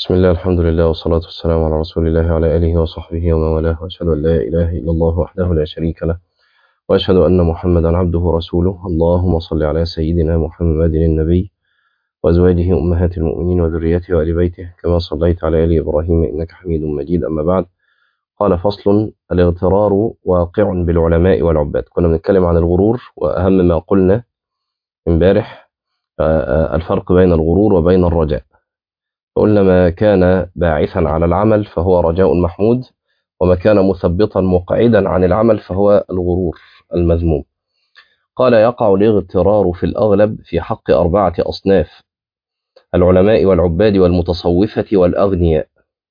بسم الله الحمد لله والصلاة والسلام على رسول الله وعلى آله وصحبه ومن والاه وأشهد أن لا إله إلا الله وحده لا شريك له وأشهد أن محمدا عبده ورسوله اللهم صل على سيدنا محمد النبي وأزواجه أمهات المؤمنين وذريته وآل بيته كما صليت على آل إبراهيم إنك حميد مجيد أما بعد قال فصل الاغترار واقع بالعلماء والعباد كنا بنتكلم عن الغرور وأهم ما قلنا امبارح الفرق بين الغرور وبين الرجاء قلنا ما كان باعثا على العمل فهو رجاء محمود وما كان مثبطا مقعدا عن العمل فهو الغرور المذموم قال يقع الاغترار في الأغلب في حق أربعة أصناف العلماء والعباد والمتصوفة والأغنياء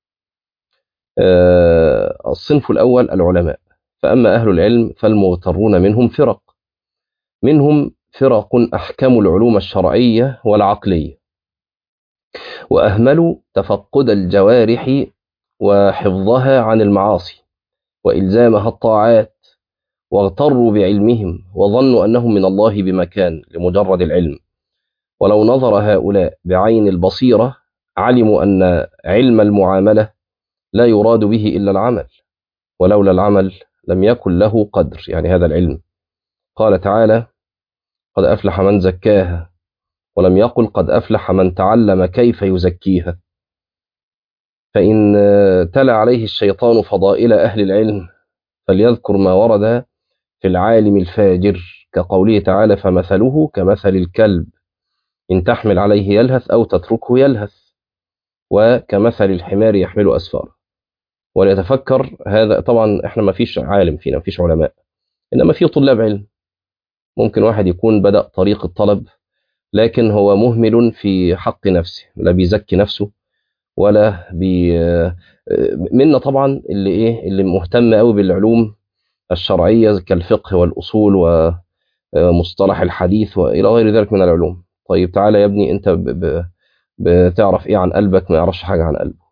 الصنف الأول العلماء فأما أهل العلم فالمغترون منهم فرق منهم فرق أحكم العلوم الشرعية والعقلية وأهملوا تفقد الجوارح وحفظها عن المعاصي وإلزامها الطاعات واغتروا بعلمهم وظنوا أنهم من الله بمكان لمجرد العلم ولو نظر هؤلاء بعين البصيرة علموا أن علم المعاملة لا يراد به إلا العمل ولولا العمل لم يكن له قدر يعني هذا العلم قال تعالى قد أفلح من زكاها ولم يقل قد أفلح من تعلم كيف يزكيها فإن تلا عليه الشيطان فضائل أهل العلم فليذكر ما ورد في العالم الفاجر كقوله تعالى فمثله كمثل الكلب إن تحمل عليه يلهث أو تتركه يلهث وكمثل الحمار يحمل أسفار وليتفكر هذا طبعا احنا ما فيش عالم فينا ما فيش علماء إنما في طلاب علم ممكن واحد يكون بدأ طريق الطلب لكن هو مهمل في حق نفسه لا بيزكي نفسه ولا بي منا طبعا اللي ايه اللي مهتم قوي بالعلوم الشرعيه كالفقه والاصول ومصطلح الحديث والى غير ذلك من العلوم طيب تعالى يا ابني انت ب... ب... بتعرف ايه عن قلبك ما يعرفش حاجه عن قلبه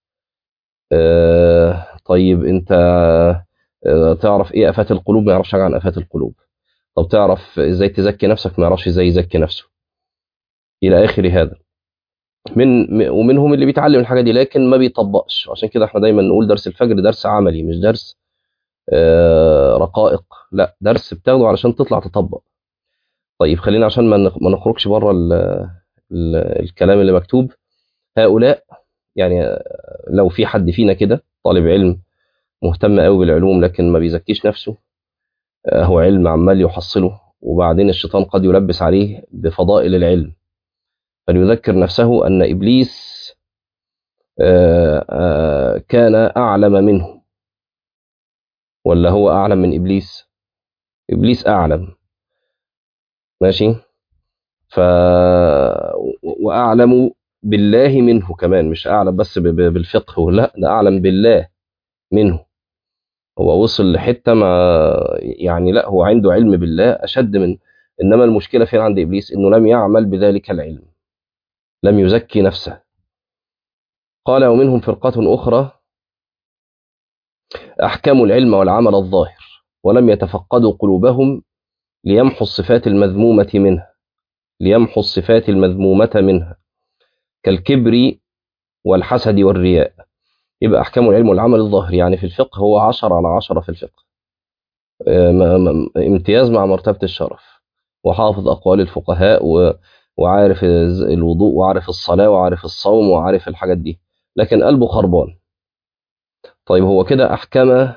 آه طيب انت آه تعرف ايه افات القلوب ما يعرفش حاجه عن افات القلوب طب تعرف ازاي تزكي نفسك ما يعرفش ازاي يزكي نفسه الى اخر هذا من ومنهم اللي بيتعلم الحاجه دي لكن ما بيطبقش عشان كده احنا دايما نقول درس الفجر درس عملي مش درس آه رقائق لا درس بتاخده علشان تطلع تطبق طيب خلينا عشان ما نخرجش بره الكلام اللي مكتوب هؤلاء يعني لو في حد فينا كده طالب علم مهتم قوي بالعلوم لكن ما بيزكيش نفسه هو علم عمال يحصله وبعدين الشيطان قد يلبس عليه بفضائل العلم فليذكر نفسه أن إبليس كان أعلم منه ولا هو أعلم من إبليس إبليس أعلم ماشي ف وأعلم بالله منه كمان مش أعلم بس بالفقه لا ده أعلم بالله منه هو وصل لحته ما يعني لا هو عنده علم بالله اشد من انما المشكله فين عند ابليس انه لم يعمل بذلك العلم لم يزكي نفسه قال ومنهم فرقه اخرى احكموا العلم والعمل الظاهر ولم يتفقدوا قلوبهم ليمحوا الصفات المذمومه منها ليمحوا الصفات المذمومه منها كالكبر والحسد والرياء يبقى أحكام العلم والعمل الظاهر يعني في الفقه هو عشر على عشرة في الفقه امتياز مع مرتبة الشرف وحافظ أقوال الفقهاء وعارف الوضوء وعارف الصلاة وعارف الصوم وعارف الحاجات دي لكن قلبه خربان طيب هو كده أحكم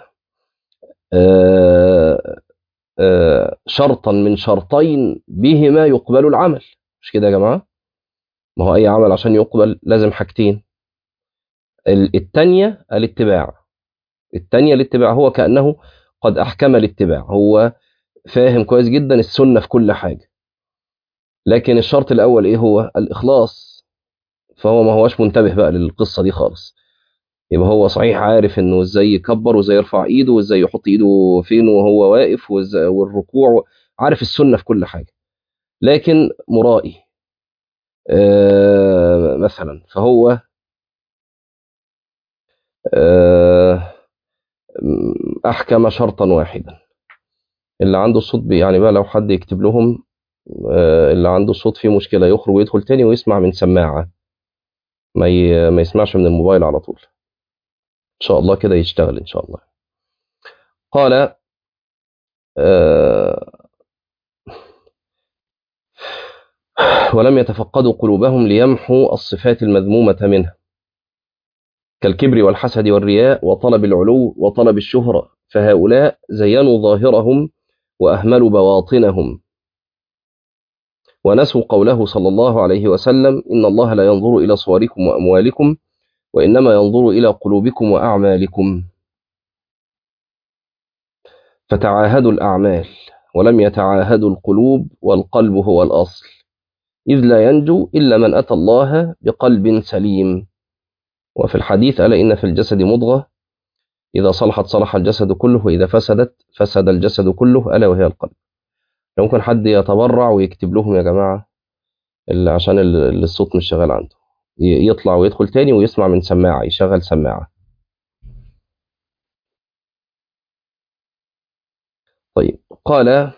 شرطا من شرطين بهما يقبل العمل مش كده يا جماعة ما هو أي عمل عشان يقبل لازم حاجتين الثانية الاتباع الثانية الاتباع هو كأنه قد أحكم الاتباع هو فاهم كويس جدا السنة في كل حاجة لكن الشرط الأول إيه هو الإخلاص فهو ما هوش منتبه بقى للقصة دي خالص يبقى هو صحيح عارف إنه إزاي يكبر وإزاي يرفع إيده وإزاي يحط إيده فين وهو واقف والركوع عارف السنة في كل حاجة لكن مرائي آه مثلا فهو أحكم شرطا واحدا اللي عنده الصوت يعني بقى لو حد يكتب لهم اللي عنده الصوت فيه مشكلة يخرج ويدخل تاني ويسمع من سماعة ما ي... ما يسمعش من الموبايل على طول ان شاء الله كده يشتغل ان شاء الله قال آه ولم يتفقدوا قلوبهم ليمحوا الصفات المذمومة منها كالكبر والحسد والرياء وطلب العلو وطلب الشهرة فهؤلاء زينوا ظاهرهم وأهملوا بواطنهم ونسوا قوله صلى الله عليه وسلم إن الله لا ينظر إلى صوركم وأموالكم وإنما ينظر إلى قلوبكم وأعمالكم فتعاهدوا الأعمال ولم يتعاهدوا القلوب والقلب هو الأصل إذ لا ينجو إلا من أتى الله بقلب سليم وفي الحديث ألا إن في الجسد مضغة إذا صلحت صلح الجسد كله وإذا فسدت فسد الجسد كله ألا وهي القلب لو ممكن حد يتبرع ويكتب لهم يا جماعة اللي عشان ال- الصوت مش شغال عنده ي- يطلع ويدخل تاني ويسمع من سماعة يشغل سماعة طيب قال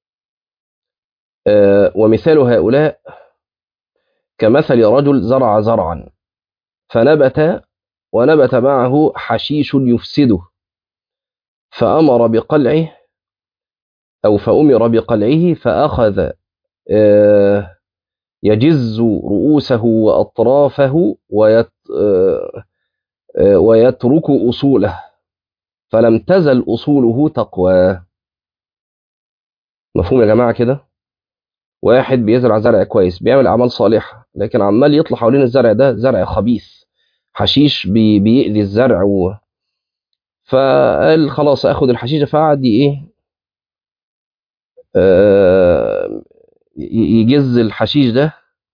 آه، ومثال هؤلاء كمثل رجل زرع زرعا فنبت ونبت معه حشيش يفسده فأمر بقلعه أو فأمر بقلعه فأخذ آه، يجز رؤوسه وأطرافه ويت آه، آه، ويترك أصوله فلم تزل أصوله تقوى مفهوم يا جماعة كده واحد بيزرع زرع كويس بيعمل أعمال صالحة لكن عمال يطلع حوالين الزرع ده زرع خبيث حشيش بي بيأذي الزرع و... فقال خلاص اخد الحشيشه فقعد ي- ايه آه، ي- يجز الحشيش ده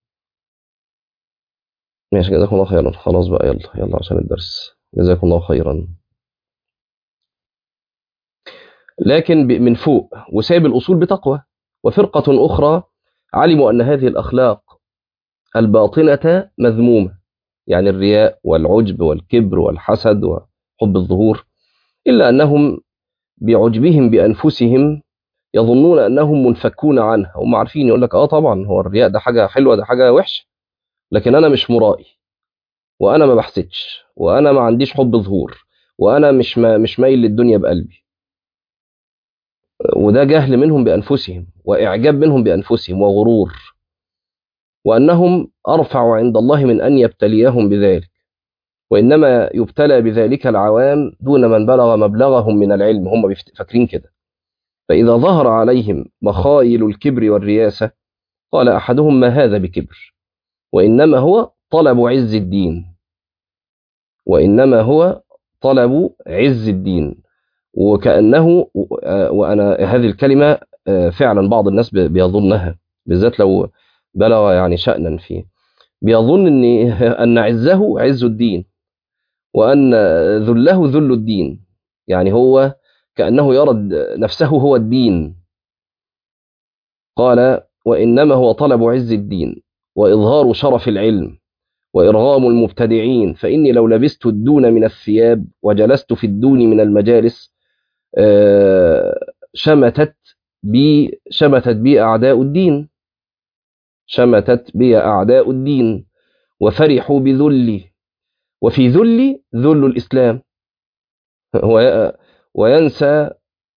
ماشي جزاكم الله خيرا خلاص بقى يلا يلا عشان الدرس جزاكم الله خيرا لكن ب- من فوق وسايب الأصول بتقوى وفرقة أخرى علموا أن هذه الأخلاق الباطنة مذمومة يعني الرياء والعجب والكبر والحسد وحب الظهور إلا أنهم بعجبهم بأنفسهم يظنون أنهم منفكون عنها هم عارفين يقول لك آه طبعا هو الرياء ده حاجة حلوة ده حاجة وحشة لكن أنا مش مرائي وأنا ما بحسدش وأنا ما عنديش حب ظهور وأنا مش ما مش مايل للدنيا بقلبي وده جهل منهم بأنفسهم وإعجاب منهم بأنفسهم وغرور وأنهم أرفع عند الله من أن يبتليهم بذلك وإنما يبتلى بذلك العوام دون من بلغ مبلغهم من العلم هم بيفت- فاكرين كده فإذا ظهر عليهم مخايل الكبر والرياسة قال أحدهم ما هذا بكبر وإنما هو طلب عز الدين وإنما هو طلب عز الدين وكأنه وأنا هذه الكلمة فعلا بعض الناس بيظنها بالذات لو بلغ يعني شأنا فيه بيظن أن أن عزه عز الدين وأن ذله ذل الدين يعني هو كأنه يرى نفسه هو الدين قال وإنما هو طلب عز الدين وإظهار شرف العلم وإرغام المبتدعين فإني لو لبست الدون من الثياب وجلست في الدون من المجالس شمتت بي شمتت بي أعداء الدين شمتت بي أعداء الدين وفرحوا بذلي وفي ذلي ذل الإسلام وينسى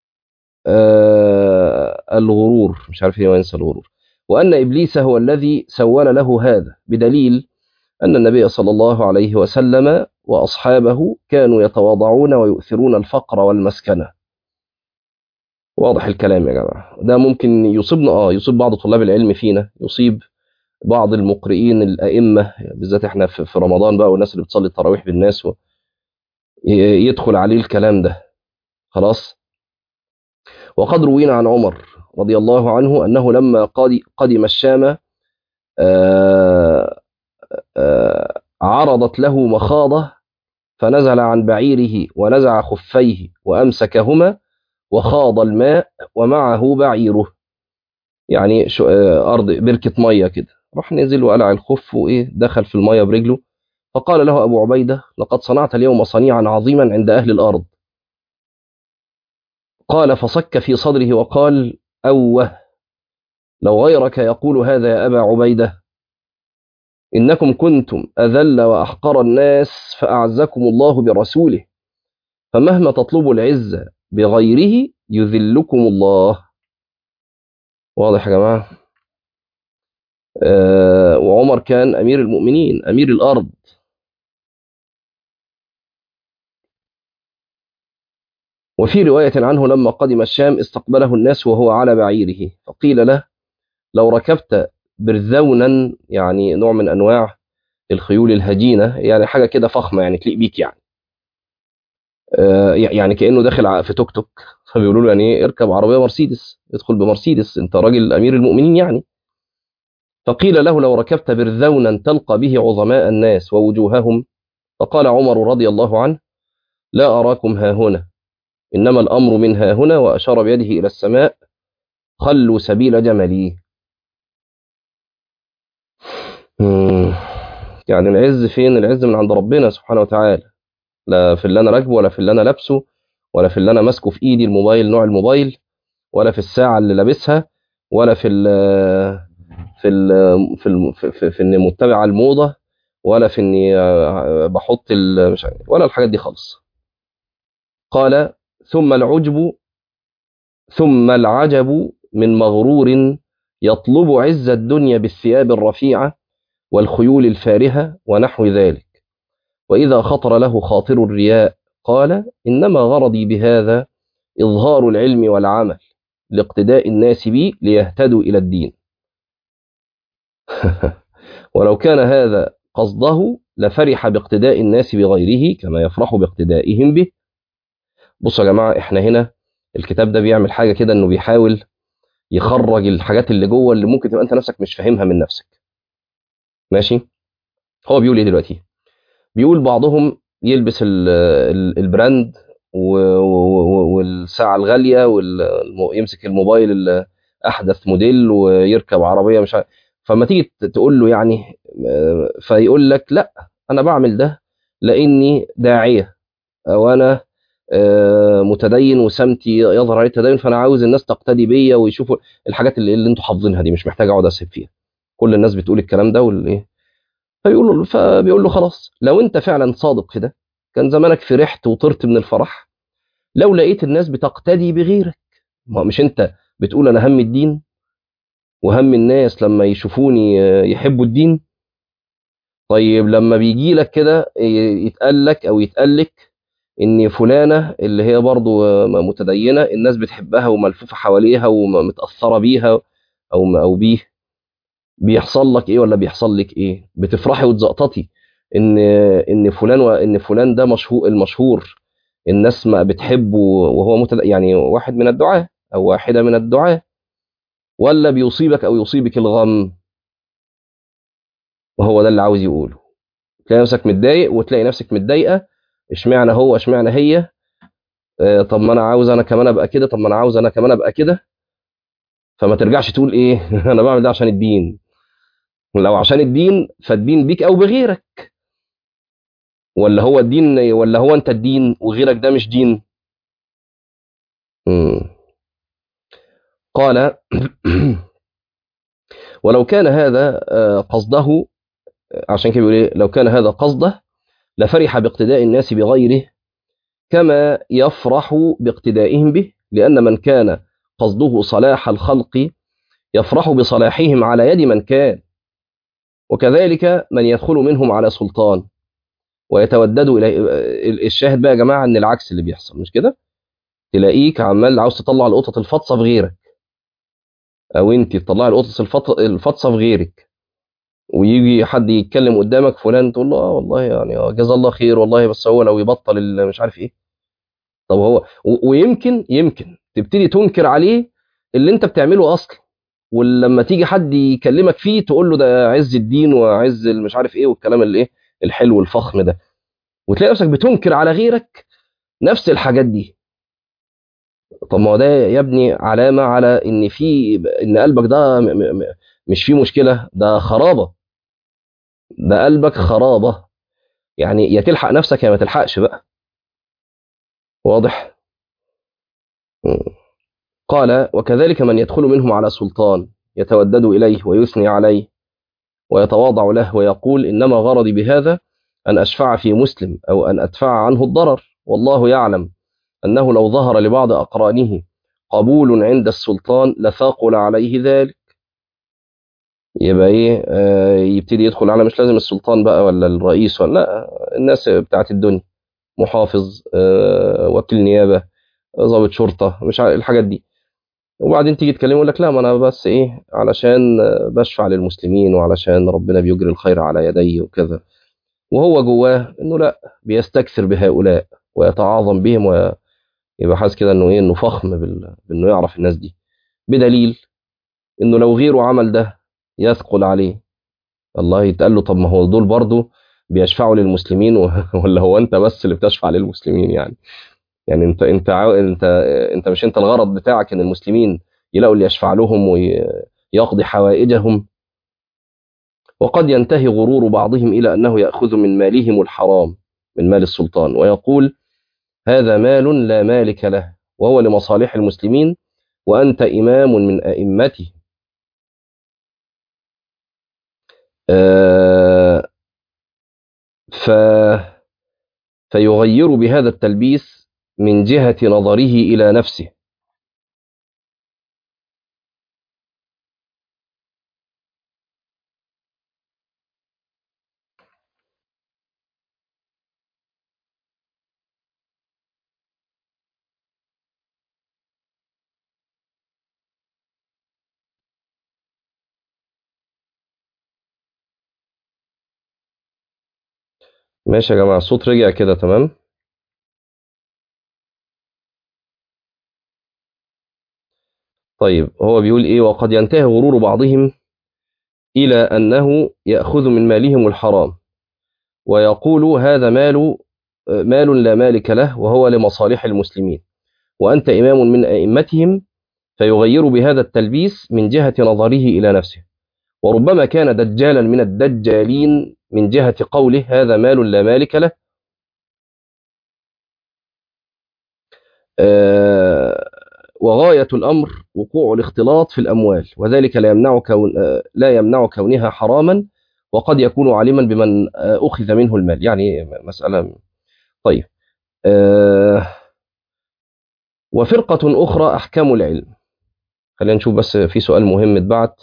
الغرور مش عارف ايه وينسى الغرور وأن إبليس هو الذي سول له هذا بدليل أن النبي صلى الله عليه وسلم وأصحابه كانوا يتواضعون ويؤثرون الفقر والمسكنة واضح الكلام يا جماعة ده ممكن يصيبنا آه يصيب بعض طلاب العلم فينا يصيب بعض المقرئين الأئمة بالذات احنا في رمضان بقى والناس اللي بتصلي التراويح بالناس و... يدخل عليه الكلام ده خلاص وقد روينا عن عمر رضي الله عنه أنه لما قدم الشام آآ آآ عرضت له مخاضة فنزل عن بعيره ونزع خفيه وأمسكهما وخاض الماء ومعه بعيره يعني أرض بركة مية كده راح نزل وقلع الخف وإيه دخل في المية برجله فقال له أبو عبيدة لقد صنعت اليوم صنيعا عظيما عند أهل الأرض قال فصك في صدره وقال أوه لو غيرك يقول هذا يا أبا عبيدة إنكم كنتم أذل وأحقر الناس فأعزكم الله برسوله فمهما تطلبوا العزة بغيره يذلكم الله واضح يا جماعة آه وعمر كان أمير المؤمنين أمير الأرض وفي رواية عنه لما قدم الشام استقبله الناس وهو على بعيره فقيل له لو ركبت برذونا يعني نوع من أنواع الخيول الهجينة يعني حاجة كده فخمة يعني تليق بيك يعني آه يعني كأنه داخل في توك توك فبيقولوا له يعني ايه اركب عربية مرسيدس ادخل بمرسيدس انت راجل أمير المؤمنين يعني فقيل له لو ركبت برذونا تلقى به عظماء الناس ووجوههم فقال عمر رضي الله عنه لا أراكم ها هنا إنما الأمر من ها هنا وأشار بيده إلى السماء خلوا سبيل جملي يعني العز فين العز من عند ربنا سبحانه وتعالى لا في اللي أنا راكبه ولا في اللي أنا لابسه ولا في اللي أنا ماسكه في إيدي الموبايل نوع الموبايل ولا في الساعة اللي لابسها ولا في ال في ال في ال في, في, في اني متبع الموضه ولا في اني بحط مش ولا الحاجات دي خالص قال ثم العجب ثم العجب من مغرور يطلب عز الدنيا بالثياب الرفيعه والخيول الفارهه ونحو ذلك واذا خطر له خاطر الرياء قال انما غرضي بهذا اظهار العلم والعمل لاقتداء الناس بي ليهتدوا الى الدين ولو كان هذا قصده لفرح باقتداء الناس بغيره كما يفرح باقتدائهم به بصوا يا جماعة احنا هنا الكتاب ده بيعمل حاجة كده انه بيحاول يخرج الحاجات اللي جوه اللي ممكن تبقى انت نفسك مش فاهمها من نفسك ماشي هو بيقول ايه دلوقتي بيقول بعضهم يلبس البراند والساعة الغالية ويمسك الموبايل احدث موديل ويركب عربية مش عارف فما تيجي تقول له يعني فيقول لك لا انا بعمل ده لاني داعيه او انا متدين وسمتي يظهر عليه التدين فانا عاوز الناس تقتدي بيا ويشوفوا الحاجات اللي, اللي انتوا حافظينها دي مش محتاج اقعد اسهب فيها كل الناس بتقول الكلام ده والايه فيقول له فبيقول له خلاص لو انت فعلا صادق في ده كان زمانك فرحت وطرت من الفرح لو لقيت الناس بتقتدي بغيرك ما مش انت بتقول انا هم الدين وهم الناس لما يشوفوني يحبوا الدين طيب لما بيجي لك كده يتقال لك او يتقال لك ان فلانه اللي هي برضو متدينه الناس بتحبها وملفوفه حواليها ومتاثره بيها او او بيه بيحصل لك ايه ولا بيحصل لك ايه بتفرحي وتزقططي ان ان فلان وان فلان ده مشهور المشهور الناس ما بتحبه وهو متد... يعني واحد من الدعاه او واحده من الدعاه ولا بيصيبك او يصيبك الغم وهو ده اللي عاوز يقوله تلاقي نفسك متضايق وتلاقي نفسك متضايقه اشمعنى هو اشمعنى هي اه طب ما انا عاوز انا كمان ابقى كده طب ما انا عاوز انا كمان ابقى كده فما ترجعش تقول ايه انا بعمل ده عشان الدين لو عشان الدين فالدين بيك او بغيرك ولا هو الدين ولا هو انت الدين وغيرك ده مش دين مم. قال ولو كان هذا قصده عشان كده بيقول ايه لو كان هذا قصده لفرح باقتداء الناس بغيره كما يفرح باقتدائهم به لأن من كان قصده صلاح الخلق يفرح بصلاحهم على يد من كان وكذلك من يدخل منهم على سلطان ويتودد إليه الشاهد بقى يا جماعة ان العكس اللي بيحصل مش كده تلاقيك عمال عاوز تطلع القطط الفطسة في غيرك او انت تطلعي القطط الفطسة في غيرك ويجي حد يتكلم قدامك فلان تقول له اه والله يعني جزا الله خير والله بس هو لو يبطل مش عارف ايه طب هو ويمكن يمكن تبتدي تنكر عليه اللي انت بتعمله اصلا ولما تيجي حد يكلمك فيه تقول له ده عز الدين وعز مش عارف ايه والكلام اللي ايه الحلو الفخم ده وتلاقي نفسك بتنكر على غيرك نفس الحاجات دي طب ما هو ده يا ابني علامه على ان في ان قلبك ده مش فيه مشكله ده خرابه ده قلبك خرابه يعني يا تلحق نفسك يا ما تلحقش بقى واضح قال وكذلك من يدخل منهم على سلطان يتودد إليه ويثني عليه ويتواضع له ويقول إنما غرضي بهذا أن أشفع في مسلم أو أن أدفع عنه الضرر والله يعلم أنه لو ظهر لبعض أقرانه قبول عند السلطان لثاقل عليه ذلك يبقى ايه آه يبتدي يدخل على مش لازم السلطان بقى ولا الرئيس ولا لا الناس بتاعت الدنيا محافظ آه وكيل نيابه ضابط شرطه مش عارف الحاجات دي وبعدين تيجي تكلمه يقول لك لا ما انا بس ايه علشان بشفع للمسلمين وعلشان ربنا بيجري الخير على يدي وكذا وهو جواه انه لا بيستكثر بهؤلاء ويتعاظم بهم ويبقى حاسس كده انه ايه انه فخم بال... بانه يعرف الناس دي بدليل انه لو غيره عمل ده يثقل عليه الله يتقال له طب ما هو دول برضه بيشفعوا للمسلمين ولا هو انت بس اللي بتشفع للمسلمين يعني يعني انت انت انت انت مش انت الغرض بتاعك ان المسلمين يلاقوا اللي يشفع لهم ويقضي حوائجهم وقد ينتهي غرور بعضهم الى انه ياخذ من مالهم الحرام من مال السلطان ويقول هذا مال لا مالك له وهو لمصالح المسلمين وانت امام من ائمته آه ف فيغير بهذا التلبيس من جهة نظره إلى نفسه ماشي يا جماعة الصوت رجع كده تمام طيب هو بيقول ايه وقد ينتهي غرور بعضهم الى انه ياخذ من مالهم الحرام ويقول هذا مال مال لا مالك له وهو لمصالح المسلمين وانت امام من ائمتهم فيغير بهذا التلبيس من جهه نظره الى نفسه وربما كان دجالا من الدجالين من جهه قوله هذا مال لا مالك له آه وغاية الأمر وقوع الاختلاط في الأموال وذلك لا يمنع, كون لا يمنع كونها حراما وقد يكون عالما بمن أخذ منه المال يعني مسألة طيب أه وفرقة أخرى أحكام العلم خلينا نشوف بس في سؤال مهم اتبعت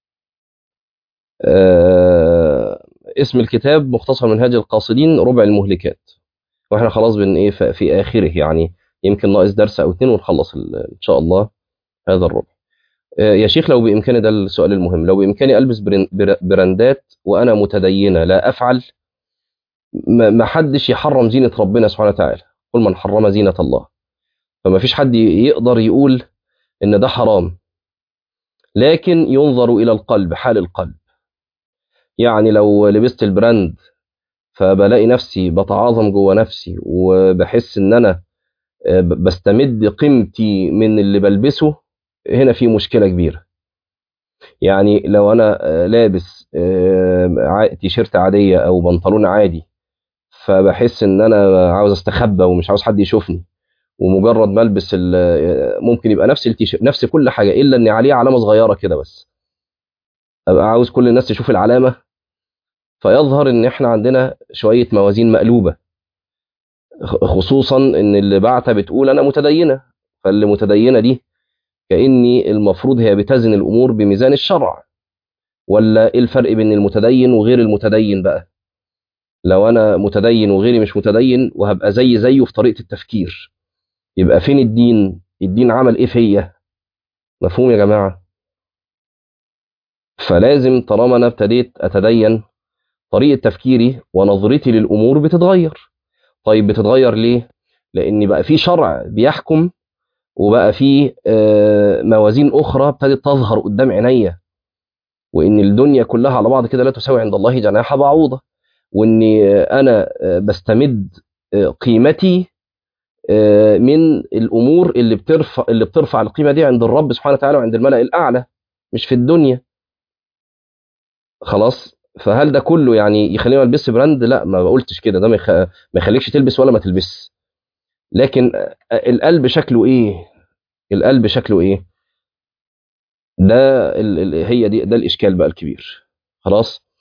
أه اسم الكتاب مختصر منهاج القاصدين ربع المهلكات واحنا خلاص بن ايه في اخره يعني يمكن ناقص درس او اتنين ونخلص ان شاء الله هذا الربع يا شيخ لو بامكاني ده السؤال المهم لو بامكاني البس براندات وانا متدينه لا افعل ما حدش يحرم زينه ربنا سبحانه وتعالى قل من حرم زينه الله فما فيش حد يقدر يقول ان ده حرام لكن ينظر الى القلب حال القلب يعني لو لبست البراند فبلاقي نفسي بتعاظم جوه نفسي وبحس ان انا بستمد قيمتي من اللي بلبسه هنا في مشكلة كبيرة يعني لو أنا لابس تيشيرت عادية أو بنطلون عادي فبحس إن أنا عاوز أستخبى ومش عاوز حد يشوفني ومجرد ما البس ممكن يبقى نفس التيشيرت نفس كل حاجة إلا إن عليه علامة صغيرة كده بس أبقى عاوز كل الناس تشوف العلامة فيظهر إن إحنا عندنا شوية موازين مقلوبة خصوصا ان اللي بعتها بتقول انا متدينه فاللي متدينه دي كاني المفروض هي بتزن الامور بميزان الشرع ولا ايه الفرق بين المتدين وغير المتدين بقى لو انا متدين وغيري مش متدين وهبقى زي زيه في طريقه التفكير يبقى فين الدين الدين عمل ايه فيا مفهوم يا جماعه فلازم طالما انا ابتديت اتدين طريقه تفكيري ونظرتي للامور بتتغير طيب بتتغير ليه؟ لأن بقى في شرع بيحكم وبقى في موازين أخرى ابتدت تظهر قدام عينيا وإن الدنيا كلها على بعض كده لا تساوي عند الله جناح بعوضة وإن أنا بستمد قيمتي من الأمور اللي بترفع اللي بترفع القيمة دي عند الرب سبحانه وتعالى وعند الملأ الأعلى مش في الدنيا خلاص فهل ده كله يعني يخليني ما البس براند لا ما بقولتش كده ده ما يخليكش تلبس ولا ما تلبس لكن القلب شكله ايه القلب شكله ايه ده ال ال هي دي ده الاشكال بقى الكبير خلاص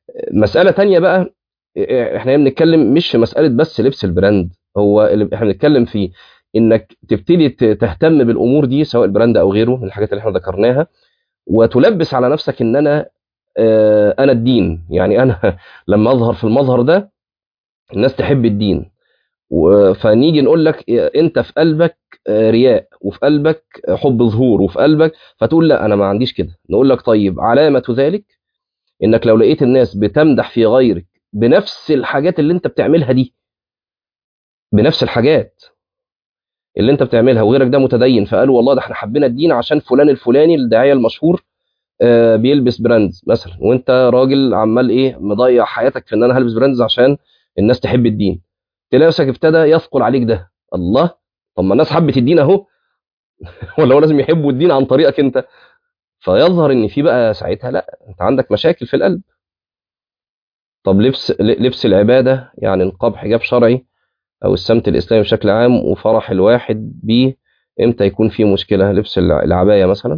مساله تانية بقى احنا بنتكلم مش في مساله بس لبس البراند هو اللي احنا بنتكلم فيه انك تبتدي ت- تهتم بالامور دي سواء البراند او غيره من الحاجات اللي احنا ذكرناها وتلبس على نفسك ان انا آه، انا الدين يعني انا لما اظهر في المظهر ده الناس تحب الدين و- فنيجي نقول لك انت في قلبك آه، رياء وفي قلبك حب ظهور وفي قلبك فتقول لا انا ما عنديش كده نقول لك طيب علامه ذلك انك لو لقيت الناس بتمدح في غيرك بنفس الحاجات اللي انت بتعملها دي بنفس الحاجات اللي انت بتعملها وغيرك ده متدين فقالوا والله ده احنا حبينا الدين عشان فلان الفلاني الداعيه المشهور آه، بيلبس براندز مثلا وانت راجل عمال ايه مضيع حياتك في ان انا هلبس براندز عشان الناس تحب الدين تلاقي نفسك ابتدى يثقل عليك ده الله طب ما الناس حبت الدين اهو ولا هو لازم يحبوا الدين عن طريقك انت فيظهر ان في بقى ساعتها لا انت عندك مشاكل في القلب طب لبس لبس العباده يعني نقاب حجاب شرعي او السمت الاسلامي بشكل عام وفرح الواحد بيه امتى يكون في مشكله لبس الع- العبايه مثلا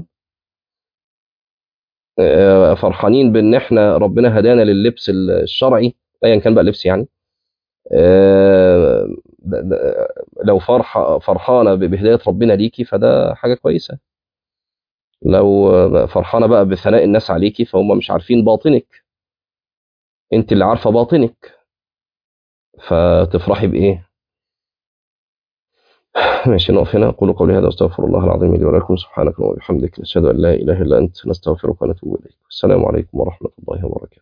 آه، فرحانين بان احنا ربنا هدانا لللبس الشرعي ايا كان بقى لبس يعني آه، ده- ده- لو فرحه فرحانه ب- بهدايه ربنا ليكي فده حاجه كويسه لو آه، فرحانه بقى بثناء الناس عليكي فهم مش عارفين باطنك انت اللي عارفه باطنك فتفرحي بايه ماشي نقف هنا اقول قولي هذا واستغفر الله العظيم لي ولكم سبحانك اللهم وبحمدك نشهد ان لا اله الا انت نستغفرك ونتوب اليك السلام عليكم ورحمه الله وبركاته